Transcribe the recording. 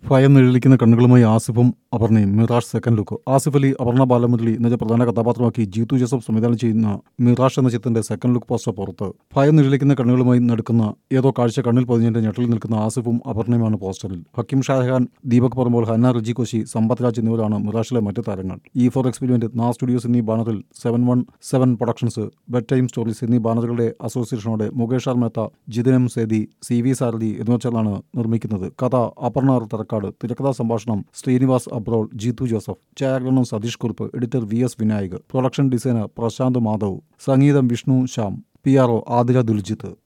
ഭയം നിഴലിക്കുന്ന കണ്ണുകളുമായി ആസിഫും അപർണയും mirage second look Asif Ali Aparna Balamurali എന്ന പ്രധാന കഥാപാത്രമാക്കി ജീതു ജോസഫ് സംവിധാനം ചെയ്യുന്ന മിറാഷ് എന്ന ചിത്രത്തിന്റെ സെക്കൻഡ് ലുക്ക് പോസ്റ്റർ പുറത്ത് ഭയം നിഴലിക്കുന്ന കണ്ണുകളുമായി നടക്കുന്ന ഏതോ കാഴ്ച കണ്ണിൽ പതിഞ്ഞതിന്റെ ഞെട്ടലിൽ നിൽക്കുന്ന ആസിഫും അപർണയുമാണ് പോസ്റ്ററിൽ ഹക്കിം ഷാജഹാൻ ദീപക് പറമ്പോൾ ഹന്ന റിജി കോശി സമ്പത്ത് രാജ് എന്നിവരാണ് മിറാഷിലെ മറ്റ് താരങ്ങൾ ഇ ഫോർ എക്സ്പെരിമെന്റ് നാ സ്റ്റുഡിയോസ് എന്നീ ബാനറിൽ seven one seven productions bed time stories എന്നീ ബാനറുകളുടെ അസോസിയേഷനോടെ Mukesh R Mehta Jithin M Sethi C V Sarathi എന്നിവർ ചേർന്നാണ് നിർമ്മിക്കുന്നത് കഥ അപർണ ആർ തറക്കാട് തിരക്കഥാ സംഭാഷണം ശ്രീനിവാസ് അബ്രോൾ ജീതു ജോസഫ് ഛായാഗ്രഹണം Satheesh Kurup editor V S Vinayak production designer Prashanth Madhav സംഗീതം Vishnu Shyam P R O Athira ദുൽജിത്ത്